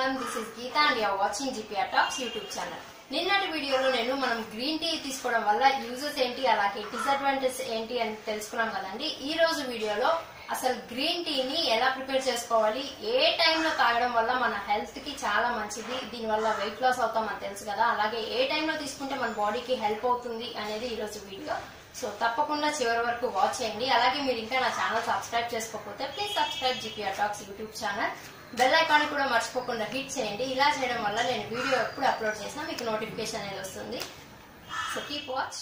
everyone this is Geetha and you're watching GPR talks YouTube channel నిన్నటి వీడియోలో నేను మనం గ్రీన్ టీ తీసుకోవడం వల్ల యూజెస్ ఏంటి అలాగే డిసడ్వాంటేజ్ ఏంటి అని తెలుసుకున్నాం కదండి ఈ రోజు వీడియోలో అసలు గ్రీన్ టీని ఎలా ప్రిపేర్ చేసుకోవాలి ఏ టైంలో తాగడం వల్ల మన హెల్త్ కి చాలా మంచిది దీనివల్ల వెయిట్ లాస్ అవుతాం అని తెలుసు కదా అలాగే ఏ టైంలో తీసుకుంటే మన బాడీకి హెల్ప్ అవుతుంది అనేది ఈ రోజు వీడియో సో తప్పకుండా చివరి వరకు వాచ్ చేయండి అలాగే మీరు ఇంకా నా ఛానల్ సబ్స్క్రైబ్ చేసుకోకపోతే please subscribe GPR talks YouTube channel bell icon కూడా మర్చిపోకుండా హిట్ చేయండి ఇలా చేయడం వల్ల నేను వీడియో ఎప్పుడు అప్లోడ్ చేసినా మీకు నోటిఫికేషన్ అనేది వస్తుంది సో కీప్ వాచ్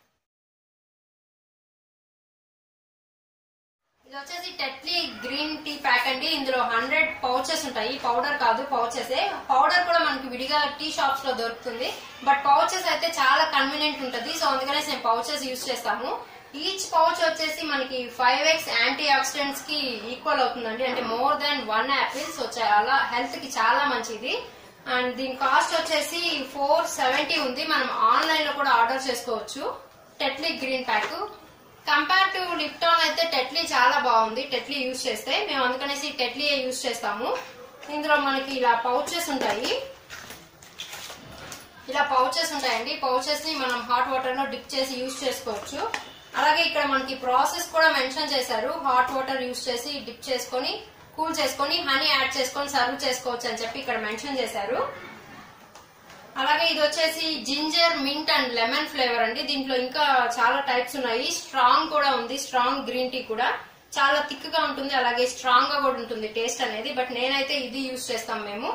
ఇది వచ్చేసి టెట్లీ గ్రీన్ టీ ప్యాక్ అండి ఇందులో హండ్రెడ్ పౌచెస్ ఉంటాయి పౌడర్ కాదు పౌచెస్ పౌడర్ కూడా మనకి విడిగా టీ షాప్స్ లో దొరుకుతుంది బట్ పౌచెస్ అయితే చాలా కన్వీనియంట్ ఉంటుంది సో అందుకనే నేను పౌచెస్ యూస్ చేస్తాము ఈచ్ పౌచ్ వచ్చేసి మనకి ఫైవ్ ఎక్స్ యాంటీ ఆక్సిడెంట్స్ కి ఈక్వల్ అవుతుందండి అంటే more than one apple so చాలా హెల్త్ కి చాలా మంచిది అండ్ దీని కాస్ట్ వచ్చేసి ఫోర్ సెవెంటీ ఉంది మనం ఆన్లైన్ లో కూడా ఆర్డర్ చేసుకోవచ్చు Tetley green pack compare to Lipton అయితే టెట్లీ చాలా బాగుంది టెట్లీ యూజ్ చేస్తే మేము అందుకనేసి టెట్లీ యూజ్ చేస్తాము ఇందులో మనకి ఇలా పౌచెస్ ఉంటాయి ఇలా పౌచెస్ ఉంటాయండి పౌచెస్ ని మనం హాట్ వాటర్ లో డిప్ చేసి యూజ్ చేసుకోవచ్చు అలాగే ఇక్కడ మనకి ప్రాసెస్ కూడా మెన్షన్ చేశారు హాట్ వాటర్ యూజ్ చేసి డిప్ చేసుకొని కూల్ చేసుకొని హనీ యాడ్ చేసుకొని సర్వ్ చేసుకోవచ్చు అని చెప్పి ఇక్కడ మెన్షన్ చేశారు అలాగే ఇది వచ్చేసి ginger mint and lemon flavour అండి దీంట్లో ఇంకా చాలా టైప్స్ ఉన్నాయి స్ట్రాంగ్ కూడా ఉంది స్ట్రాంగ్ గ్రీన్ టీ కూడా చాలా థిక్ గా ఉంటుంది అలాగే స్ట్రాంగ్ గా కూడా ఉంటుంది టేస్ట్ అనేది బట్ నేనైతే ఇది యూజ్ చేస్తాం మేము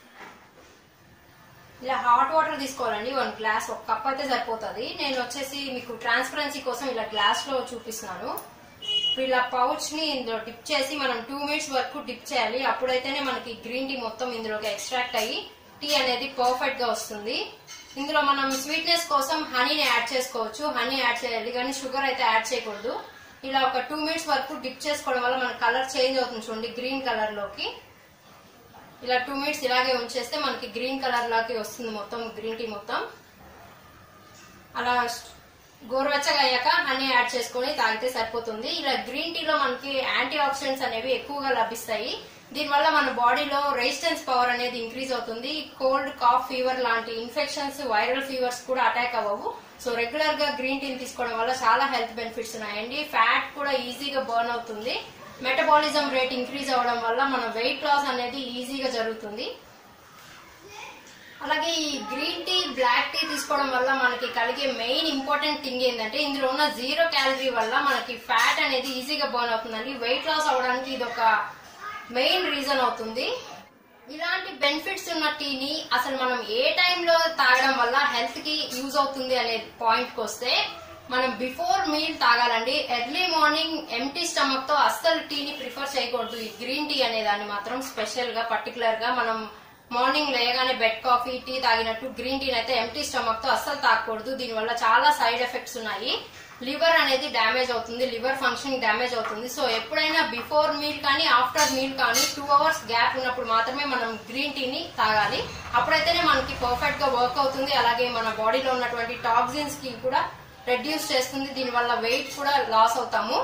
ఇలా హాట్ వాటర్ తీసుకోవాలండి వన్ గ్లాస్ ఒక కప్ అయితే సరిపోతుంది నేను వచ్చేసి మీకు ట్రాన్స్పరెన్సీ కోసం ఇలా గ్లాస్ లో చూపిస్తున్నాను ఇప్పుడు ఇలా పౌచ్ ని ఇందులో డిప్ చేసి మనం టూ మినిట్స్ వరకు డిప్ చేయాలి అప్పుడైతేనే మనకి గ్రీన్ టీ మొత్తం ఇందులోకి ఎక్స్ట్రాక్ట్ అయ్యి టీ అనేది పర్ఫెక్ట్ గా వస్తుంది ఇందులో మనం స్వీట్నెస్ కోసం హనీని యాడ్ చేసుకోవచ్చు హనీ యాడ్ చేయాలి కానీ షుగర్ అయితే యాడ్ చేయకూడదు ఇలా ఒక టూ మినిట్స్ వరకు డిప్ చేసుకోవడం వల్ల మన కలర్ చేంజ్ అవుతుంది చూడండి గ్రీన్ కలర్ లోకి ఇలా టూ మినిట్స్ ఇలాగే ఉంచేస్తే మనకి గ్రీన్ కలర్ లాకి వస్తుంది మొత్తం గ్రీన్ టీ మొత్తం అలా గోరువెచ్చగా అయ్యాక హనీ యాడ్ చేసుకొని తాగితే సరిపోతుంది ఇలా గ్రీన్ టీలో మనకి యాంటీ ఆక్సిడెంట్స్ అనేవి ఎక్కువగా లభిస్తాయి దీనివల్ల మన బాడీలో రెసిస్టెన్స్ పవర్ అనేది ఇంక్రీజ్ అవుతుంది కోల్డ్ కాఫ్ ఫీవర్ లాంటి ఇన్ఫెక్షన్స్ వైరల్ ఫీవర్స్ కూడా అటాక్ అవ్వవు సో రెగ్యులర్ గా గ్రీన్ టీని తీసుకోవడం వల్ల చాలా హెల్త్ బెనిఫిట్స్ ఉన్నాయండి ఫ్యాట్ కూడా ఈజీగా బర్న్ అవుతుంది మెటబాలిజం రేట్ ఇంక్రీజ్ అవ్వడం వల్ల మన వెయిట్ లాస్ అనేది ఈజీగా జరుగుతుంది అలాగే ఈ గ్రీన్ టీ బ్లాక్ టీ తీసుకోవడం వల్ల మనకి కలిగే మెయిన్ ఇంపార్టెంట్ థింగ్ ఏంటంటే ఇందులో ఉన్న జీరో క్యాలరీ వల్ల మనకి ఫ్యాట్ అనేది ఈజీగా బర్న్ అవుతుందండి వెయిట్ లాస్ అవడానికి ఇది ఒక మెయిన్ రీజన్ అవుతుంది ఇలాంటి బెనిఫిట్స్ ఉన్న టీని అసలు మనం ఏ టైంలో తాగడం వల్ల హెల్త్ కి యూజ్ అవుతుంది అనే పాయింట్ కి వస్తే మనం బిఫోర్ మీల్ తాగాలండి ఎర్లీ మార్నింగ్ ఎంటీ స్టమక్ తో అస్సలు టీని ప్రిఫర్ చేయకూడదు ఈ గ్రీన్ టీ అనే దాన్ని మాత్రం స్పెషల్ గా పర్టికులర్ గా మనం మార్నింగ్ లేయగానే బెడ్ కాఫీ టీ తాగినట్టు గ్రీన్ టీని అయితే ఎంటీ స్టమక్ తో అస్సలు తాగకూడదు దీనివల్ల చాలా సైడ్ ఎఫెక్ట్స్ ఉన్నాయి లివర్ అనేది డ్యామేజ్ అవుతుంది లివర్ ఫంక్షన్ డ్యామేజ్ అవుతుంది సో ఎప్పుడైనా బిఫోర్ మీల్ కానీ ఆఫ్టర్ మీల్ కానీ టూ అవర్స్ గ్యాప్ ఉన్నప్పుడు మాత్రమే మనం గ్రీన్ టీని తాగాలి అప్పుడైతేనే మనకి పర్ఫెక్ట్ గా వర్క్ అవుతుంది అలాగే మన బాడీలో ఉన్నటువంటి టాక్సిన్స్ కి కూడా రెడ్యూస్ చేస్తుంది దీనివల్ల వెయిట్ కూడా లాస్ అవుతాము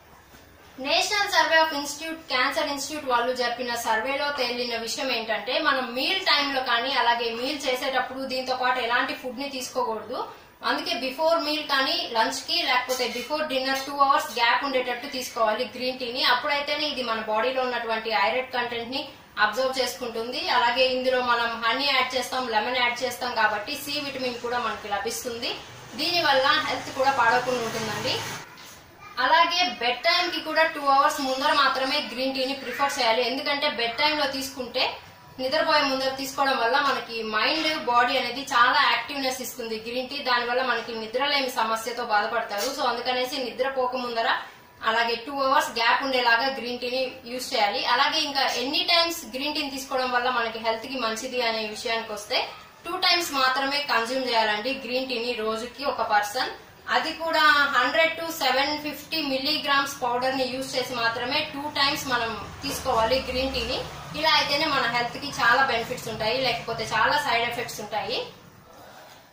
national survey of institute cancer institute వాళ్ళు జరిపిన సర్వేలో తేలిన విషయం ఏంటంటే మనం మీల్ టైంలో కానీ అలాగే మీల్ చేసేటప్పుడు దీంతో పాటు ఎలాంటి ఫుడ్ ని తీసుకోకూడదు అందుకే బిఫోర్ మీల్ కానీ లంచ్ కి లేకపోతే before dinner two hours gap ఉండేటట్టు తీసుకోవాలి గ్రీన్ టీని అప్పుడైతేనే ఇది మన బాడీలో ఉన్నటువంటి ఐరన్ కంటెంట్ ని అబ్జర్వ్ చేసుకుంటుంది అలాగే ఇందులో మనం హనీ యాడ్ చేస్తాం లెమన్ యాడ్ చేస్తాం కాబట్టి సి విటమిన్ కూడా మనకి లభిస్తుంది దీని వల్ల హెల్త్ కూడా పాడకుండా ఉంటుందండి అలాగే బెడ్ టైం కి కూడా టూ అవర్స్ ముందర మాత్రమే గ్రీన్ టీని ప్రిఫర్ చేయాలి ఎందుకంటే బెడ్ టైం లో తీసుకుంటే నిద్రపోయే ముందర తీసుకోవడం వల్ల మనకి మైండ్ బాడీ అనేది చాలా యాక్టివ్నెస్ ఇస్తుంది గ్రీన్ టీ దాని వల్ల మనకి నిద్రలేమి సమస్యతో బాధపడతారు సో అందుకనేసి నిద్రపోక ముందర అలాగే టూ అవర్స్ గ్యాప్ ఉండేలాగా గ్రీన్ టీని యూజ్ చేయాలి అలాగే ఇంకా ఎన్ని టైమ్స్ గ్రీన్ టీని తీసుకోవడం వల్ల మనకి హెల్త్ కి మంచిది అనే విషయానికి వస్తే టూ టైమ్స్ మాత్రమే కన్జ్యూమ్ చేయాలండి గ్రీన్ టీని రోజుకి ఒక పర్సన్ అది కూడా hundred to seven fifty milligrams powder ని యూజ్ చేసి మాత్రమే టూ టైమ్స్ మనం తీసుకోవాలి గ్రీన్ టీని ఇలా అయితేనే మన హెల్త్ కి చాలా బెనిఫిట్స్ ఉంటాయి లేకపోతే చాలా సైడ్ ఎఫెక్ట్స్ ఉంటాయి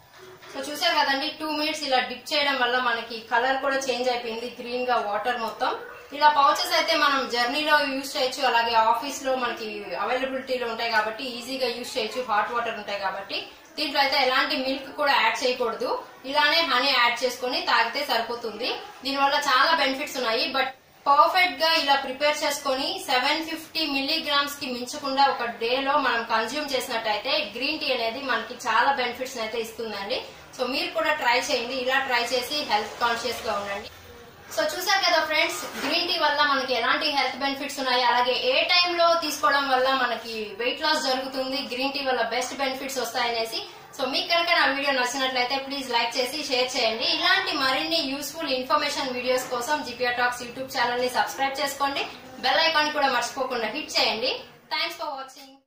సో చూసారు కదండి టూ మినిట్స్ ఇలా డిప్ చేయడం వల్ల మనకి కలర్ కూడా చేంజ్ అయిపోయింది గ్రీన్ గా వాటర్ మొత్తం ఇలా పౌచెస్ అయితే మనం జర్నీలో యూజ్ చేయొచ్చు అలాగే ఆఫీస్ లో మనకి అవైలబిలిటీలో ఉంటాయి కాబట్టి ఈజీగా యూజ్ చేయొచ్చు హాట్ వాటర్ ఉంటాయి కాబట్టి దీంట్లో అయితే ఎలాంటి మిల్క్ కూడా యాడ్ చేయకూడదు ఇలానే హనీ యాడ్ చేసుకొని తాగితే సరిపోతుంది దీనివల్ల చాలా బెనిఫిట్స్ ఉన్నాయి బట్ పర్ఫెక్ట్ గా ఇలా ప్రిపేర్ చేసుకొని సెవెన్ ఫిఫ్టీ మిల్లీగ్రామ్స్ కి మించకుండా ఒక డే లో మనం కన్జ్యూమ్ చేసినట్టయితే గ్రీన్ టీ అనేది మనకి చాలా బెనిఫిట్స్ అయితే ఇస్తుందండి సో మీరు కూడా ట్రై చేయండి ఇలా ట్రై చేసి హెల్త్ కాన్షియస్ గా ఉండండి సో చూసారు కదా ఫ్రెండ్స్ గ్రీన్ టీ వల్ల మనకి ఎలాంటి హెల్త్ బెనిఫిట్స్ ఉన్నాయి అలాగే ఏ టైంలో తీసుకోవడం వల్ల మనకి వెయిట్ లాస్ జరుగుతుంది గ్రీన్ టీ వల్ల బెస్ట్ బెనిఫిట్స్ వస్తాయనేసి సో మీకు కనుక నా వీడియో నచ్చినట్లయితే ప్లీజ్ లైక్ చేసి షేర్ చేయండి ఇలాంటి మరిన్ని యూస్ఫుల్ ఇన్ఫర్మేషన్ వీడియోస్ కోసం జిపిఆర్ టాక్స్ యూట్యూబ్ ఛానల్ ని సబ్స్క్రైబ్ చేసుకోండి బెల్ ఐకాన్ కూడా మర్చిపోకుండా హిట్ చేయండి థ్యాంక్స్ ఫర్ వాచింగ్